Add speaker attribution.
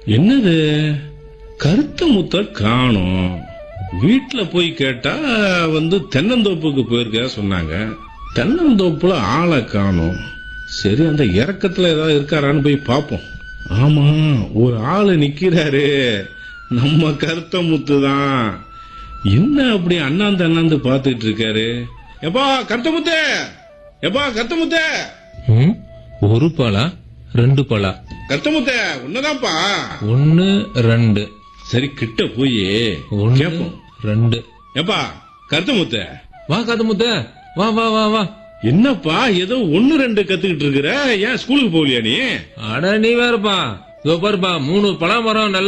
Speaker 1: என்னது கருத்த முத்த காணோம் வீட்ல போய் கேட்டா வந்து தென்னந்தோப்புக்கு போயிருக்க சொன்னாங்க தென்னந்தோப்புல ஆளை காணோம் சரி அந்த இறக்கத்துல ஏதாவது இருக்காரான்னு போய் பார்ப்போம் ஆமா ஒரு ஆளு நிக்கிறாரு நம்ம கருத்த முத்து தான் என்ன அப்படி அண்ணாந்து அண்ணாந்து பாத்துக்கிட்டு இருக்காரு எப்பா கருத்த முத்து எப்பா கருத்த முத்து
Speaker 2: ம் ஒரு பழா ரெண்டு பழா
Speaker 1: கருத்த முத்து உன்னதான்ப்பா
Speaker 2: ஒன்னு ரெண்டு
Speaker 1: சரி கிட்ட போய்
Speaker 2: ஒன்னு
Speaker 1: கேப்போம்
Speaker 2: ரெண்டு
Speaker 1: எப்பா கருத்த முத்து
Speaker 2: வா காது முத்த வா வா வா வா
Speaker 1: என்னப்பா ஏதோ ஒன்னு ரெண்டு கத்துக்கிட்டு இருக்கிற ஏன் ஸ்கூலுக்கு போகலையா நீ
Speaker 2: அட நீ வேறப்பா இதோ பாருப்பா மூணு பழா மரம் நல்ல